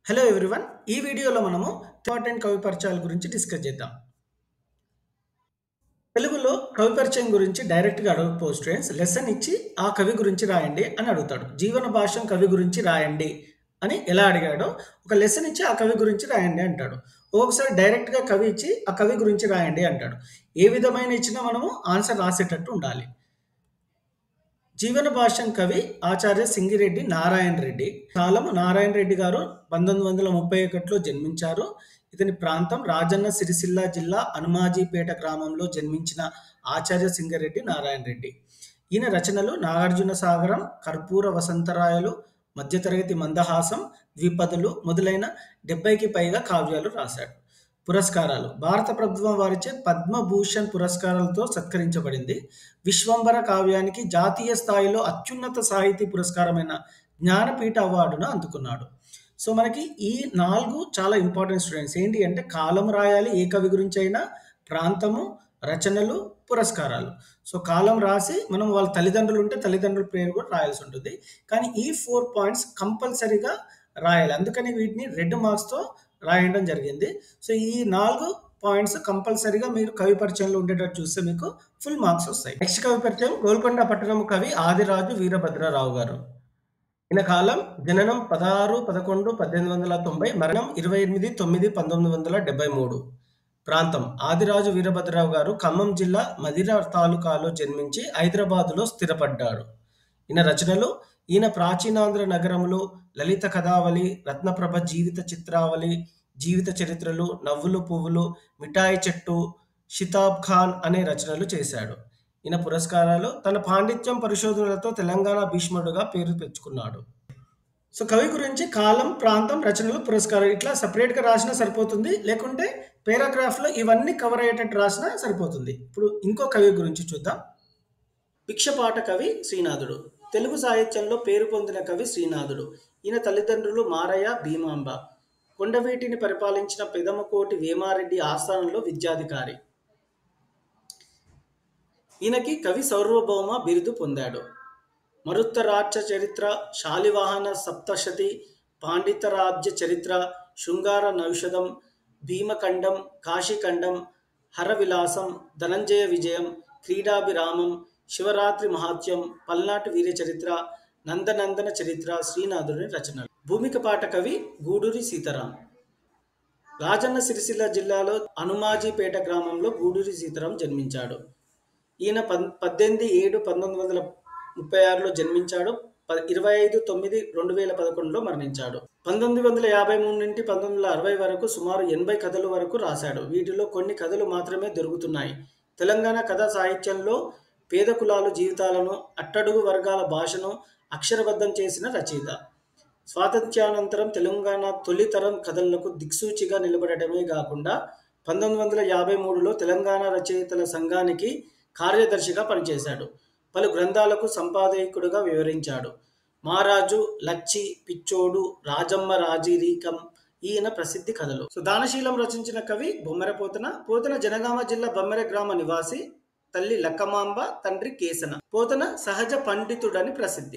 hello everyone ఈ వీడియోలో మనము ఇంపార్టెంట్ కవి పరిచయాల గురించి డిస్కస్ చేద్దాం తెలుగులో కవి పరిచయం గురించి డైరెక్ట్గా అడగకపో స్టూడెంట్స్ లెసన్ ఇచ్చి ఆ కవి గురించి రాయండి అని అడుగుతాడు జీవన భాషం కవి గురించి రాయండి అని ఎలా అడిగాడో ఒక లెసన్ ఇచ్చి ఆ కవి గురించి రాయండి అంటాడు ఒక్కొక్కసారి డైరెక్ట్గా కవి ఇచ్చి ఆ కవి గురించి రాయండి అంటాడు ఏ విధమైన ఇచ్చినా మనము ఆన్సర్ రాసేటట్టు ఉండాలి జీవన భాషం కవి ఆచార్య సింగిరెడ్డి నారాయణ రెడ్డి కాలం నారాయణ రెడ్డి గారు పంతొమ్మిది వందల ముప్పై ఒకటిలో జన్మించారు ఇతని ప్రాంతం రాజన్న సిరిసిల్ల జిల్లా అనుమాజీపేట గ్రామంలో జన్మించిన ఆచార్య సింగరెడ్డి నారాయణ రెడ్డి ఈయన రచనలు నాగార్జున సాగరం కర్పూర వసంతరాయలు మధ్యతరగతి మందహాసం ద్విపదులు మొదలైన డెబ్బైకి పైగా కావ్యాలు రాశాడు పురస్కారాలు భారత ప్రభుత్వం వారిచే పద్మభూషణ్ పురస్కారాలతో సత్కరించబడింది విశ్వంబర కావ్యానికి జాతీయ స్థాయిలో అత్యున్నత సాహితీ పురస్కారమైన జ్ఞానపీఠ అవార్డును అందుకున్నాడు సో మనకి ఈ నాలుగు చాలా ఇంపార్టెంట్ స్టూడెంట్స్ ఏంటి అంటే కాలం రాయాలి ఏ కవి గురించి అయినా ప్రాంతము రచనలు పురస్కారాలు సో కాలం రాసి మనం వాళ్ళ తల్లిదండ్రులు ఉంటే తల్లిదండ్రుల పేరు కూడా రాయాల్సి ఉంటుంది కానీ ఈ ఫోర్ పాయింట్స్ కంపల్సరీగా రాయాలి అందుకని వీటిని రెడ్ మార్క్స్తో రాయడం జరిగింది సో ఈ నాలుగు పాయింట్స్ కంపల్సరీగా మీరు కవి పరిచయంలో ఉండేటట్టు చూస్తే మీకు ఫుల్ మార్క్స్ వస్తాయి నెక్స్ట్ కవి పరిచయం గోల్కొండ పట్టణం కవి ఆదిరాజు వీరభద్రరావు గారు ఈయన కాలం జననం పదహారు పదకొండు పద్దెనిమిది వందల తొంభై మరణం ఇరవై ఎనిమిది తొమ్మిది పంతొమ్మిది వందల డెబ్బై మూడు ప్రాంతం ఆదిరాజు వీరభద్రరావు గారు ఖమ్మం జిల్లా మదిర తాలూకాలో జన్మించి హైదరాబాదులో స్థిరపడ్డాడు ఈయన రచనలు ఈయన ప్రాచీనాంధ్ర నగరంలో లలిత కథావళి రత్నప్రభ జీవిత చిత్రావళి జీవిత చరిత్రలు నవ్వులు పువ్వులు మిఠాయి చెట్టు షితాబ్ ఖాన్ అనే రచనలు చేశాడు ఈయన పురస్కారాలు తన పాండిత్యం పరిశోధనలతో తెలంగాణ భీష్ముడుగా పేరు తెచ్చుకున్నాడు సో కవి గురించి కాలం ప్రాంతం రచనలు పురస్కారం ఇట్లా సపరేట్గా రాసినా సరిపోతుంది లేకుంటే పేరాగ్రాఫ్లో ఇవన్నీ కవర్ అయ్యేటట్టు రాసినా సరిపోతుంది ఇప్పుడు ఇంకో కవి గురించి చూద్దాం భిక్షపాట కవి శ్రీనాథుడు తెలుగు సాహిత్యంలో పేరు పొందిన కవి శ్రీనాథుడు ఈయన తల్లిదండ్రులు మారయ్య భీమాంబ కొండవీటిని పరిపాలించిన పెదమకోటి వేమారెడ్డి ఆస్థానంలో విద్యాధికారి ఈయనకి కవి సౌర్వభౌమ బిరుదు పొందాడు మరుత్తరాజ్య చరిత్ర శాలివాహన సప్తశతి పాండితరాజ్య చరిత్ర శృంగార నౌషధం భీమఖండం కాశీఖండం హరవిలాసం ధనంజయ విజయం క్రీడాభిరామం శివరాత్రి మహాత్యం పల్నాటి వీర చరిత్ర నందనందన చరిత్ర శ్రీనాథుని రచనలు భూమికపాట కవి గూడూరి సీతారాం రాజన్న సిరిసిల్ల జిల్లాలో అనుమాజీపేట గ్రామంలో గూడూరి సీతారాం జన్మించాడు ఈయన పద్ పద్దెనిమిది ఏడు పంతొమ్మిది వందల ముప్పై ఆరులో జన్మించాడు ప ఇరవై ఐదు తొమ్మిది రెండు వేల పదకొండులో మరణించాడు పంతొమ్మిది వందల యాభై మూడు నుండి పంతొమ్మిది వందల అరవై వరకు సుమారు ఎనభై కథల వరకు రాశాడు వీటిలో కొన్ని కథలు మాత్రమే దొరుకుతున్నాయి తెలంగాణ కథా సాహిత్యంలో పేద కులాలు జీవితాలను అట్టడుగు వర్గాల భాషను అక్షరబద్ధం చేసిన రచయిత స్వాతంత్ర్యానంతరం తెలంగాణ తొలితరం కథలకు దిక్సూచిగా నిలబడటమే కాకుండా పంతొమ్మిది వందల యాభై మూడులో తెలంగాణ రచయితల సంఘానికి కార్యదర్శిగా పనిచేశాడు పలు గ్రంథాలకు సంపాదకుడుగా వివరించాడు మహారాజు లచ్చి పిచ్చోడు రాజమ్మ రాజీరీకం ఈయన ప్రసిద్ధి కథలు సో దానశీలం రచించిన కవి బొమ్మెర పోతన పోతన జనగామ జిల్లా బొమ్మెర గ్రామ నివాసి తల్లి లక్కమాంబ తండ్రి కేసన పోతన సహజ పండితుడని ప్రసిద్ధి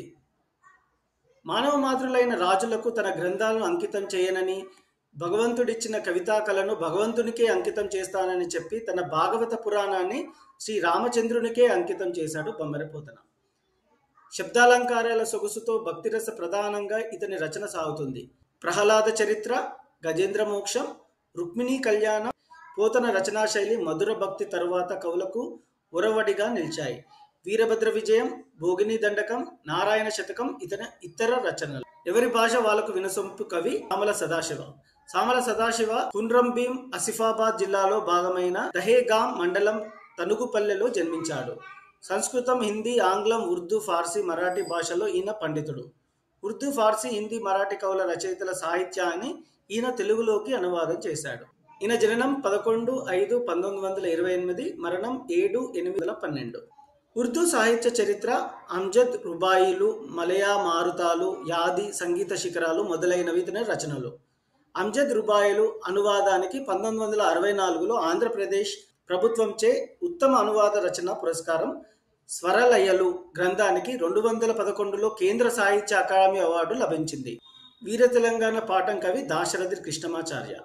మానవ మాతృలైన రాజులకు తన గ్రంథాలను అంకితం చేయనని భగవంతుడిచ్చిన కవితా కళను భగవంతునికే అంకితం చేస్తానని చెప్పి తన భాగవత పురాణాన్ని శ్రీ రామచంద్రునికే అంకితం చేశాడు బొమ్మెరపోతన శబ్దాలంకారాల సొగసుతో భక్తిరస ప్రధానంగా ఇతని రచన సాగుతుంది ప్రహ్లాద చరిత్ర గజేంద్ర మోక్షం రుక్మిణీ కళ్యాణం పోతన రచనా శైలి మధుర భక్తి తరువాత కవులకు ఉరవడిగా నిలిచాయి వీరభద్ర విజయం భోగిని దండకం నారాయణ శతకం ఇతర ఇతర రచనలు ఎవరి భాష వాళ్ళకు వినసొంపు కవి సామల సదాశివ సామల సదాశివ కుండ్రంభీం ఆసిఫాబాద్ జిల్లాలో భాగమైన దహేగాం మండలం తనుగుపల్లెలో జన్మించాడు సంస్కృతం హిందీ ఆంగ్లం ఉర్దూ ఫార్సీ మరాఠీ భాషలో ఈయన పండితుడు ఉర్దూ ఫార్సీ హిందీ మరాఠీ కవుల రచయితల సాహిత్యాన్ని ఈయన తెలుగులోకి అనువాదం చేశాడు ఈయన జననం పదకొండు ఐదు పంతొమ్మిది వందల ఇరవై ఎనిమిది మరణం ఏడు ఎనిమిది వందల పన్నెండు ఉర్దూ సాహిత్య చరిత్ర అంజద్ రుబాయిలు మలయా మారుతాలు యాది సంగీత శిఖరాలు మొదలైనవి ఇతని రచనలు అంజద్ రుబాయిలు అనువాదానికి పంతొమ్మిది వందల అరవై నాలుగులో ఆంధ్రప్రదేశ్ ప్రభుత్వంచే ఉత్తమ అనువాద రచన పురస్కారం స్వరలయలు గ్రంథానికి రెండు వందల పదకొండులో కేంద్ర సాహిత్య అకాడమీ అవార్డు లభించింది వీర తెలంగాణ పాఠం కవి దాశరథి కృష్ణమాచార్య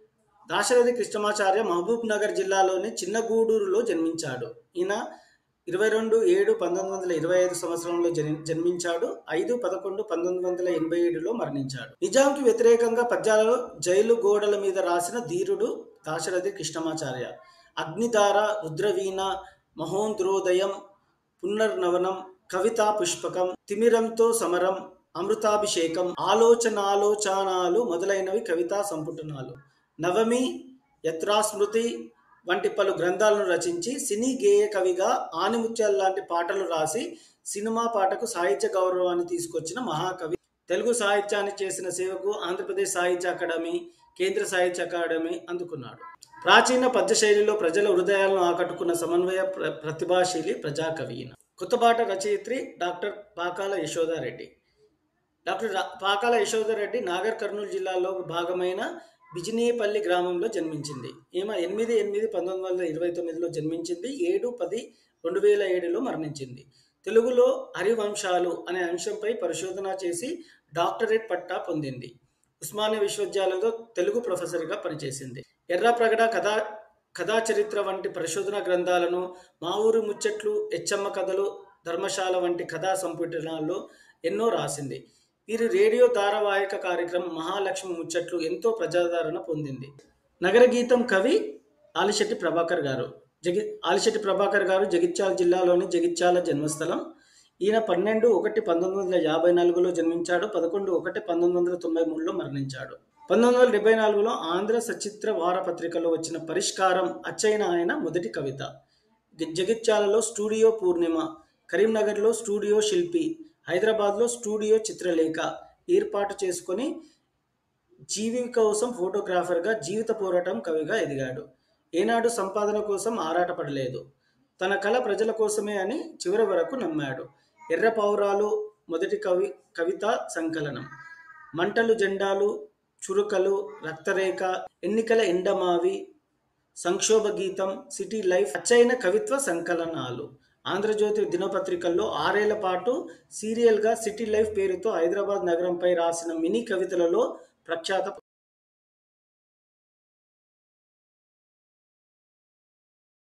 దాశరథి కృష్ణమాచార్య మహబూబ్ నగర్ జిల్లాలోని చిన్నగూడూరులో జన్మించాడు ఈయన ఇరవై రెండు ఏడు పంతొమ్మిది వందల ఇరవై ఐదు సంవత్సరంలో జని జన్మించాడు ఐదు పదకొండు పంతొమ్మిది వందల ఎనభై ఏడులో మరణించాడు నిజాంకి వ్యతిరేకంగా పద్యాలలో జైలు గోడల మీద రాసిన ధీరుడు దాశరథి కృష్ణమాచార్య అగ్నిధార రుద్రవీణ మహోంద్రోదయం పునర్నవనం కవితా పుష్పకం తిమిరంతో సమరం అమృతాభిషేకం ఆలోచనాలోచనాలు మొదలైనవి కవితా సంపుటనాలు నవమి యత్రాస్మృతి వంటి పలు గ్రంథాలను రచించి సినీ గేయ కవిగా ఆనిముత్యాల లాంటి పాటలు రాసి సినిమా పాటకు సాహిత్య గౌరవాన్ని తీసుకొచ్చిన మహాకవి తెలుగు సాహిత్యాన్ని చేసిన సేవకు ఆంధ్రప్రదేశ్ సాహిత్య అకాడమీ కేంద్ర సాహిత్య అకాడమీ అందుకున్నాడు ప్రాచీన పద్య శైలిలో ప్రజల హృదయాలను ఆకట్టుకున్న సమన్వయ ప్ర ప్రతిభాశీలి ప్రజాకవి ఈయన కొత్తబాట రచయిత్రి డాక్టర్ పాకాల యశోదారెడ్డి డాక్టర్ రా- పాకాల యశోదారెడ్డి నాగర్ కర్నూలు జిల్లాలో భాగమైన బిజినేపల్లి గ్రామంలో జన్మించింది ఈమె ఎనిమిది ఎనిమిది పంతొమ్మిది వందల ఇరవై తొమ్మిదిలో జన్మించింది ఏడు పది రెండు వేల ఏడులో మరణించింది తెలుగులో హరివంశాలు అనే అంశంపై పరిశోధన చేసి డాక్టరేట్ పట్టా పొందింది ఉస్మానియా విశ్వవిద్యాలయంలో తెలుగు ప్రొఫెసర్గా పనిచేసింది ఎర్రప్రగడ కథా కథా చరిత్ర వంటి పరిశోధన గ్రంథాలను మా ఊరి ముచ్చట్లు ఎచ్చమ్మ కథలు ధర్మశాల వంటి కథా సంపుటనాల్లో ఎన్నో రాసింది వీరి రేడియో ధారావాహిక కార్యక్రమం మహాలక్ష్మి ముచ్చట్లు ఎంతో ప్రజాదరణ పొందింది నగర గీతం కవి ఆలిశెట్టి ప్రభాకర్ గారు జగి ఆలిశెట్టి ప్రభాకర్ గారు జగిత్యాల జిల్లాలోని జగిత్యాల జన్మస్థలం ఈయన పన్నెండు ఒకటి పంతొమ్మిది వందల యాభై నాలుగులో జన్మించాడు పదకొండు ఒకటి పంతొమ్మిది వందల తొంభై మూడులో మరణించాడు పంతొమ్మిది వందల డెబ్బై నాలుగులో ఆంధ్ర సచిత్ర వారపత్రికలో వచ్చిన పరిష్కారం అచ్చైన ఆయన మొదటి కవిత జ- జగిత్యాలలో స్టూడియో పూర్ణిమ కరీంనగర్లో స్టూడియో శిల్పి హైదరాబాద్లో స్టూడియో చిత్రలేఖ ఏర్పాటు చేసుకొని జీవి కోసం ఫోటోగ్రాఫర్గా జీవిత పోరాటం కవిగా ఎదిగాడు ఏనాడు సంపాదన కోసం ఆరాటపడలేదు తన కళ ప్రజల కోసమే అని చివరి వరకు నమ్మాడు ఎర్ర పౌరాలు మొదటి కవి కవిత సంకలనం మంటలు జెండాలు చురుకలు రక్తరేఖ ఎన్నికల ఎండమావి సంక్షోభ గీతం సిటీ లైఫ్ అచ్చైన కవిత్వ సంకలనాలు ఆంధ్రజ్యోతి దినపత్రికల్లో ఆరేళ్ల పాటు సీరియల్గా సిటీ లైఫ్ పేరుతో హైదరాబాద్ నగరంపై రాసిన మినీ కవితలలో ప్రఖ్యాత